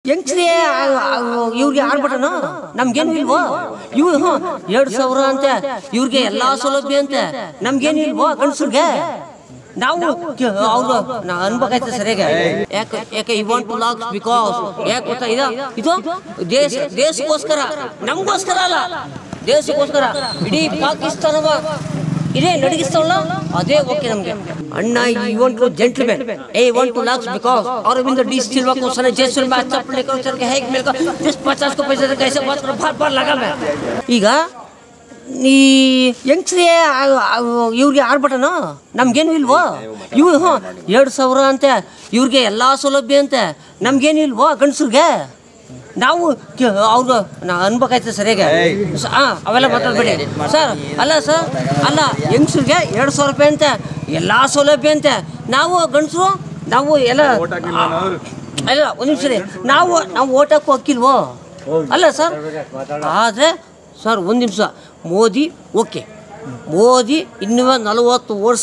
ಹೆಂಗ್ಸ್ರಿ ಇವ್ರಿಗೆ ಆಡ್ಬಿಟ್ಟನ ನಮ್ಗೇನು ಇಲ್ವೋ ಇವ್ ಎರಡು ಸಾವಿರ ಅಂತೆ ಇವ್ರಿಗೆ ಎಲ್ಲಾ ಸೌಲಭ್ಯ ಅಂತೆ ನಮ್ಗೇನು ಇಲ್ವೋ ಗಂಡಸ್ರಿಗೆ ನಾವು ಅವ್ರು ನಾ ಅನ್ಬೇಕಾಯ್ತು ಸರಿಯಾಗಿ ಯಾಕೆ ಯಾಕೆ ಈ ವಾಂಟ್ ಟು ಲಾಕ್ ಬಿಕಾಸ್ ಯಾಕೆ ಗೊತ್ತಾ ಇದು ಇದು ದೇಶ ದೇಶಕ್ಕೋಸ್ಕರ ನಮಗೋಸ್ಕರ ಅಲ್ಲ ದೇಶಕ್ಕೋಸ್ಕರ ಇಡೀ ಪಾಕಿಸ್ತಾನವ ಇದೇ ನಡಗಿಸ್ತಾವಲ್ಲ ಅದೇ ಓಕೆ ನಮ್ಗೆ ಅಣ್ಣ ಈ want to gentleman a want two lakhs because और अरविंद डी सिल्वा को सने जैसुल में अच्छा प्ले करो चल के है मिल का जिस 50 को पैसे कैसे बात करो बार बार लगा मैं ಈಗ ಈ ಹೆಂಗ್ಸ್ರಿ ಇವ್ರಿಗೆ ಆಡ್ಬಿಟ್ಟನ ನಮ್ಗೇನು ಇಲ್ವೋ ಇವ್ ಎರಡು ಸಾವಿರ ಅಂತೆ ಇವ್ರಿಗೆ ಎಲ್ಲಾ ಸೌಲಭ್ಯ ಅಂತೆ ನಮ್ಗೇನು ಇಲ್ವೋ ಗಂಡಸ್ರಿಗೆ ನಾವು ಅವ್ರು ನಾ ಅನ್ಬೇಕಾಯ್ತು ಸರಿಯಾಗಿ ಸ- ಆ, ಅವೆಲ್ಲ ಮಾತಾಡ್ಬೇಡಿ ಸರ್ ಅಲ್ಲ ಸರ್ ಅಲ್ಲ ಹೆಂಗ್ಸ್ರಿಗೆ ಎರಡು ಸಾವಿರ ರೂಪಾಯಿ ಅಂತೆ ಎಲ್ಲಾ ಸೌಲಭ್ಯ ಅಂತೆ ನಾವು ಗಂಡಸರು ನಾವು ಎಲ್ಲ ಅಲ್ಲ ಒಂದು ನಿಮಿಷ ರೀ ನಾವು ನಾವು ಓಟ್ ಹಾಕೋ ಹಕ್ಕಿಲ್ವೋ ಅಲ್ಲ ಸರ್ ಆದರೆ ಸರ್ ಒಂದು ನಿಮಿಷ ಮೋದಿ ಓಕೆ ಮೋದಿ ಇನ್ನೂ ನಲವತ್ತು ವರ್ಷ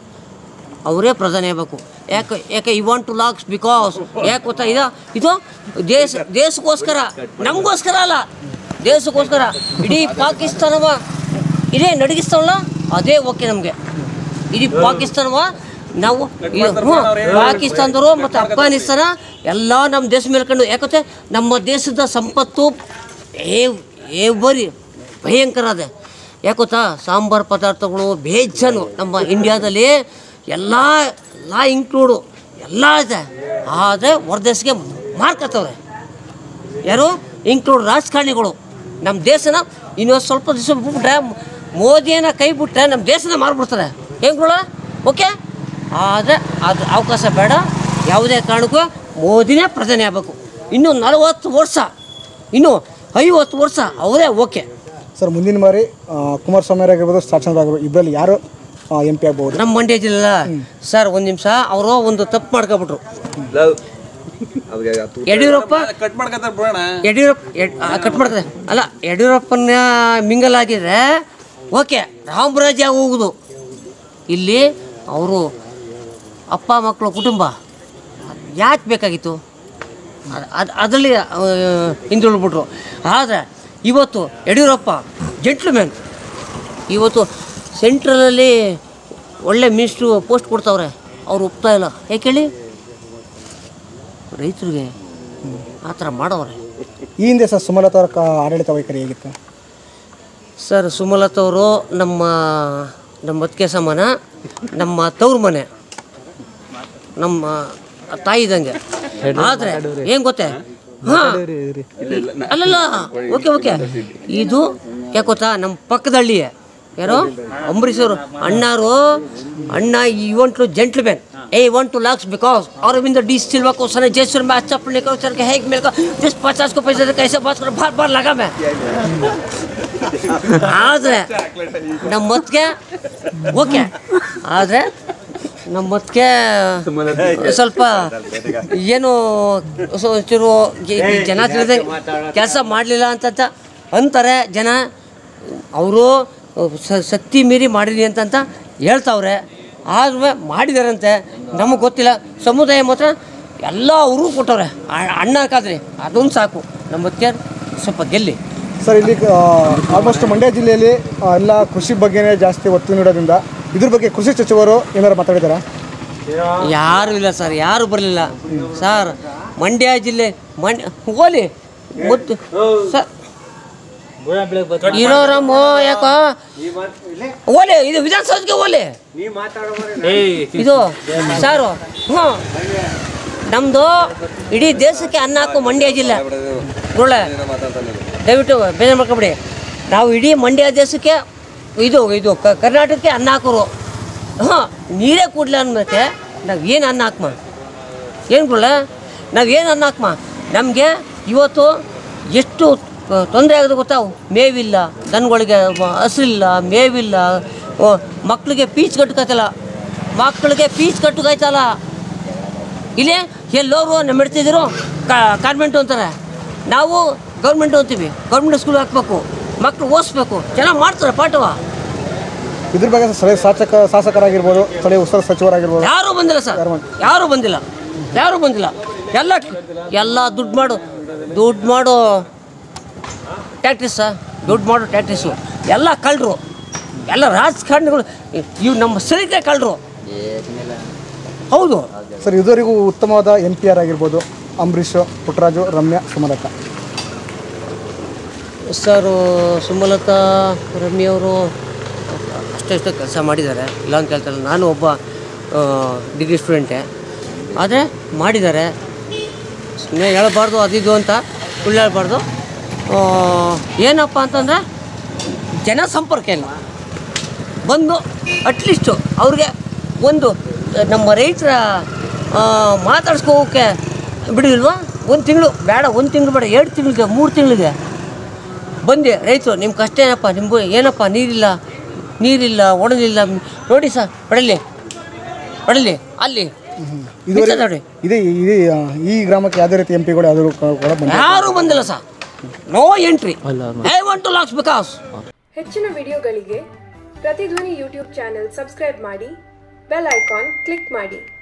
ಅವರೇ ಪ್ರಧಾನಿ ಆಗಬೇಕು ಯಾಕೆ ಯಾಕೆ ಈ ವಾಂಟ್ ಟು ಲಾಕ್ಸ್ ಬಿಕಾಸ್ ಯಾಕೆ ಗೊತ್ತಾ ಇದು ಇದು ದೇಶ ದೇಶಕ್ಕೋಸ್ಕರ ನಮಗೋಸ್ಕರ ಅಲ್ಲ ದೇಶಕ್ಕೋಸ್ಕರ ಇಡೀ ಪಾಕಿಸ್ತಾನವ ಇದೇ ನಡಗಿಸ್ತಾವಲ್ಲ ಅದೇ ಓಕೆ ನಮಗೆ ಇಡೀ ಪಾಕಿಸ್ತಾನವ ನಾವು ಇದು- ಹ್ಞೂ, ಪಾಕಿಸ್ತಾನದವರು ಮತ್ತು ಅಫ್ಘಾನಿಸ್ತಾನ ಎಲ್ಲ ನಮ್ಮ ದೇಶ ಮೇಲ್ಕೊಂಡು ಯಾಕಂತೆ ನಮ್ಮ ದೇಶದ ಸಂಪತ್ತು ಏ ಏ ಬರಿ ಭಯಂಕರ ಅದೆ ಯಾಕೊತ್ತಾ ಸಾಂಬಾರು ಪದಾರ್ಥಗಳು ಬೇಜಾನು ನಮ್ಮ ಇಂಡಿಯಾದಲ್ಲಿ ಎಲ್ಲ ಎಲ್ಲ ಇನ್ಕ್ಲೂಡು ಎಲ್ಲ ಇದೆ ಆದರೆ ಹೊರದೇಶಕ್ಕೆ ಮಾರ್ಕತ್ತವ್ರೆ ಯಾರು ಇನ್ಕ್ಲೂಡ್ ರಾಜಕಾರಣಿಗಳು ನಮ್ಮ ದೇಶನ ಇನ್ನೊಂದು ಸ್ವಲ್ಪ ದಿವಸ ಬಿಟ್ಬಿಟ್ರೆ ಮೋದಿಯನ್ನ ಕೈ ಬಿಟ್ರೆ ನಮ್ಮ ದೇಶನ ಮಾರ್ಬಿಡ್ತಾರೆ ಹೆಂಗ್ಗಳ ಓಕೆ ಆದರೆ ಅದು ಅವಕಾಶ ಬೇಡ ಯಾವುದೇ ಕಾರಣಕ್ಕೂ ಮೋದಿನೇ ಪ್ರಧಾನಿ ಆಗಬೇಕು ಇನ್ನು ನಲವತ್ತು ವರ್ಷ ಇನ್ನು ಐವತ್ತು ವರ್ಷ ಅವರೇ ಓಕೆ ಸರ್ ಮುಂದಿನ ಬಾರಿ ಆ, ಕುಮಾರಸ್ವಾಮಿ ಆಗಿರ್ಬೋದು ಶಾಸನ ಆಗಿರ್ಬೋದು ಇಬ್ಬರಲ್ಲಿ ಯಾರು ಎಂ ಪಿ ಆಗ್ಬೋದು ನಮ್ಮ ಮಂಡ್ಯ ಜಿಲ್ಲೆ ಸರ್ ಒಂದು ನಿಮಿಷ ಅವರು ಒಂದು ತಪ್ಪು ಮಾಡ್ಕೊಬಿಟ್ರು ಯಡಿಯೂರಪ್ಪ ಕಟ್ ಮಾಡ್ಕತ್ತಾರ ಬಿಡೋಣ ಯಡಿಯೂರಪ್ಪ ಯಡ್- ಆ, ಕಟ್ ಮಾಡ್ತದೆ ಅಲ್ಲ ಯಡಿಯೂರಪ್ಪನ ಮಿಂಗಲ್ ಆಗಿದ್ರೆ ಓಕೆ ರಾಮರಾಜ್ಯ ಹೋಗುದು ಇಲ್ಲಿ ಅವರು ಅಪ್ಪ ಮಕ್ಕಳು ಕುಟುಂಬ ಯಾಕೆ ಬೇಕಾಗಿತ್ತು ಅದು ಅದರಲ್ಲಿ ಹಿಂದುಳಿದ್ಬಿಟ್ರು ಆದರೆ ಇವತ್ತು ಯಡಿಯೂರಪ್ಪ ಜೆಂಟ್ಲ್ಮ್ಯಾನ್ ಇವತ್ತು ಸೆಂಟ್ರಲಲ್ಲಿ ಒಳ್ಳೆ ಮಿನಿಸ್ಟ್ರು ಪೋಸ್ಟ್ ಕೊಡ್ತಾವ್ರೆ ಅವ್ರು ಒಪ್ತಾ ಇಲ್ಲ ಯಾಕೆ ಹೇಳಿ ರೈತರಿಗೆ ಆ ಥರ ಮಾಡವ್ರೆ ಈ ಹಿಂದೆ ಸರ್ ಸುಮಲತಾ ಅವರ ಕ- ಆಡಳಿತ ವೈಖರಿ ಹೇಗಿತ್ತು ಸರ್ ಸುಮಲತಾ ಅವರು ನಮ್ಮ ನಮ್ಮ ಅದಕ್ಕೆ ಸಮಾನ ನಮ್ಮ ತವ್ರ ಮನೆ ನಮ್ಮ ತಾಯಿ ಇದ್ದಂಗೆ ಆದರೆ ಏನು ಗೊತ್ತೇ ಹಾಂ ಅಲ್ಲಲ್ಲ ಓಕೆ ಓಕೆ ಇದು ಯಾಕೆ ಗೊತ್ತಾ ನಮ್ಮ ಪಕ್ಕದ ಹಳ್ಳಿಯೇ ಯಾರು ಅಂಬರೀಷ್ ಅವರು ಅಣ್ಣಾರು ಅಣ್ಣ ಈ want to gentleman a want two lakhs because Aravinda de Silva को सने जैसुल में अच्छा पढ़ने का चल के है मिल का जिस पचास को पैसे कैसे बात करो बार बार लगा मैं ಆದರೆ ನಮ್ಮ ಮತ್ಗೆ ಓಕೆ ಆದರೆ ನಮ್ಮ ಮತ್ಗೆ ಸ್ವಲ್ಪ ಏನು ಸೊ- ಒಂಚೂರು ಈ- ಈ ಜನ ತಿಳಿದ ಕೆಲಸ ಮಾಡಲಿಲ್ಲ ಅಂತಂತ ಅಂತಾರೆ ಜನ ಅವರು ಶಕ್ತಿ ಮೀರಿ ಮಾಡಿರಿ ಅಂತಂತ ಹೇಳ್ತಾವ್ರೆ ಆದ್ರೆ ಮಾಡಿದಾರಂತೆ ನಮಗೆ ಗೊತ್ತಿಲ್ಲ ಸಮುದಾಯ ಮಾತ್ರ ಎಲ್ಲ ಅವರು ಕೊಟ್ಟವ್ರೆ ಆ- ಅಣ್ಣ ಹಾಕಾದ್ರಿ ಅದೊಂದು ಸಾಕು ನಮ್ಮ ಮತ್ಗೆ ಸ್ವಲ್ಪ ಗೆಲ್ಲಿ ಸರ್ ಇಲ್ಲಿ ಆಲ್ಮೋಸ್ಟ್ ಮಂಡ್ಯ ಜಿಲ್ಲೆಯಲ್ಲಿ ಆ, ಎಲ್ಲ ಕೃಷಿ ಬಗ್ಗೆನೇ ಜಾಸ್ತಿ ಒತ್ತು ನೀಡೋದ್ರಿಂದ ಇದ್ರ ಬಗ್ಗೆ ಕೃಷಿ ಸಚಿವರು ಏನಾರು ಮಾತಾಡಿದಾರಾ ಯಾರು ಇಲ್ಲ ಸರ್ ಯಾರು ಬರಲಿಲ್ಲ ಸರ್ ಮಂಡ್ಯ ಜಿಲ್ಲೆ ಮಂಡ್ಯ ಹೋಲಿ ಮುದ್ದು ಸರ್ ಇರೋರಮ್ಮ ಯಾಕ ಓಲೆ ಇದು ವಿಧಾನಸೌಧಕ್ಕೆ ಓಲೆ ಇದು ಸಾರು ಹ್ಞೂ ನಮ್ಮದು ಇಡೀ ದೇಶಕ್ಕೆ ಅನ್ನ ಹಾಕೋ ಮಂಡ್ಯ ಜಿಲ್ಲೆ ಒಳ್ಳೆ ದಯವಿಟ್ಟು ಬೇಜಾರು ಮಾಡ್ಕೊಬಿಡಿ ನಾವು ಇಡೀ ಮಂಡ್ಯ ದೇಶಕ್ಕೆ ಇದು ಇದು ಕ- ಕರ್ನಾಟಕಕ್ಕೆ ಅನ್ನ ಹಾಕೋರು ಹಾಂ ನೀರೇ ಕೂಡ್ಲ ಅನ್ಬೇಕೆ ನಾವು ಏನು ಅನ್ನ ಹಾಕ್ಮ ಏನು ಕೊಡಲ ನಾವು ಏನು ಅನ್ನ ಹಾಕ್ಮ ನಮಗೆ ಇವತ್ತು ಎಷ್ಟು ತೊಂದರೆ ಆಗೋದು ಗೊತ್ತಾವು ಮೇವಿಲ್ಲ ದನಗಳಿಗೆ ಮ- ಹಸಿರಿಲ್ಲ ಮೇವಿಲ್ಲ ಓ, ಮಕ್ಕಳಿಗೆ ಪೀಚ್ ಕಟ್ಟುಕತ್ತಲ್ಲ ಮಕ್ಕಳಿಗೆ ಪೀಚ್ ಕಟ್ಟುಕಾಯ್ತಲ್ಲ ಇಲ್ಲೇ ಎಲ್ಲೋರು ನಮ್ಮ ಇಡ್ತಿದ್ರು ಕಾನ್ವೆಂಟು ಅಂತಾರೆ ನಾವು ಗೌರ್ಮೆಂಟು ಅಂತೀವಿ ಗೌರ್ಮೆಂಟ್ ಸ್ಕೂಲ್ ಹಾಕ್ಬೇಕು ಮಕ್ಕಳು ಓದಿಸ್ಬೇಕು ಚೆನ್ನಾಗಿ ಮಾಡ್ತಾರೆ ಪಾಠವ ಇದ್ರ ಬಗ್ಗೆ ಸ್ಥಳೀಯ ಶಾಸಕ ಶಾಸಕರಾಗಿರ್ಬೋದು ಸ್ಥಳೀಯ ಉಸ್ತುವಾರಿ ಸಚಿವರಾಗಿರ್ಬೋದು ಯಾರೂ ಬಂದಿಲ್ಲ ಸರ್ ಯಾರೂ ಬಂದಿಲ್ಲ ಯಾರೂ ಬಂದಿಲ್ಲ ಎಲ್ಲ ಎಲ್ಲ ದುಡ್ಡು ಮಾಡು ದುಡ್ಡು ಮಾಡು ಟ್ಯಾಕ್ಟ್ರಿಸ ದುಡ್ಡು ಮಾಡು ಟ್ಯಾಕ್ಟ್ರಿಸು ಎಲ್ಲ ಕಳ್ಳರು ಎಲ್ಲ ರಾಜಕಾರಣಿಗಳು ಇವು ನಮ್ಮ ಸಲಿಕೆ ಕಳ್ಳರು ಹೌದು ಸರ್ ಇದುವರೆಗೂ ಉತ್ತಮವಾದ ಎನ್ ಪಿ ಆರ್ ಆಗಿರ್ಬೋದು ಅಂಬರೀಷ್ ಪುಟ್ಟರಾಜು ರಮ್ಯಾ ಸುಮಲತಾ ಸರ್ ಸುಮಲತಾ ರಮ್ಯವರು ಅಷ್ಟೆಷ್ಟು ಕೆಲಸ ಮಾಡಿದ್ದಾರೆ ಇಲ್ಲ ಅಂತ ಹೇಳ್ತಾರೆ ನಾನು ಒಬ್ಬ ಡಿಗ್ರಿ ಸ್ಟೂಡೆಂಟೇ ಆದರೆ ಮಾಡಿದ್ದಾರೆ ಸುಮ್ಮನೆ ಹೇಳಬಾರ್ದು ಅದಿದು ಅಂತ ಸುಳ್ಳು ಹೇಳ್ಬಾರ್ದು ಆ, ಏನಪ್ಪ ಅಂತಂದರೆ ಜನ ಸಂಪರ್ಕ ಇಲ್ಲ ಬಂದು ಅಟ್ಲೀಸ್ಟು ಅವ್ರಿಗೆ ಒಂದು ನಮ್ಮ ರೈತರ ಮಾತಾಡ್ಸ್ಕೋಕೆ ಬಿಡಿಲ್ವಾ ಒಂದು ತಿಂಗಳು ಬೇಡ ಒಂದು ತಿಂಗಳು ಬೇಡ ಎರಡು ತಿಂಗಳಿಗೆ ಮೂರು ತಿಂಗಳಿಗೆ ಬಂದೆ ರೈತರು ನಿಮ್ಮ ಕಷ್ಟ ಏನಪ್ಪ ನಿಮ್ಗೆ ಏನಪ್ಪ ನೀರಿಲ್ಲ ನೀರಿಲ್ಲ ಒಣಗಿಲ್ಲ ನೋಡಿ ಸರ್ ಹೊಡಲಿ ಹೊಡಲಿ ಅಲ್ಲಿ ಇದುವರೆಗೆ ಮಿಕ್ಸರ್ ನೋಡಿ ಇದೇ ಇದೇ ಆ, ಈ ಗ್ರಾಮಕ್ಕೆ ಯಾವುದೇ ರೀತಿ ಎಂ ಪಿಗಳು ಯಾವ್ದಾದ್ರು ಕೂಡ ಬಂದ ಯಾರೂ ಬಂದಿಲ್ಲ sir no entry I want two lakhs because ಹೆಚ್ಚಿನ ವಿಡಿಯೋಗಳಿಗೆ ಪ್ರತಿಧ್ವನಿ ಯೂಟ್ಯೂಬ್ ಚಾನೆಲ್ ಸಬ್ಸ್ಕ್ರೈಬ್ ಮಾಡಿ ಬೆಲ್ ಐಕಾನ್ ಕ್ಲಿಕ್ ಮಾಡಿ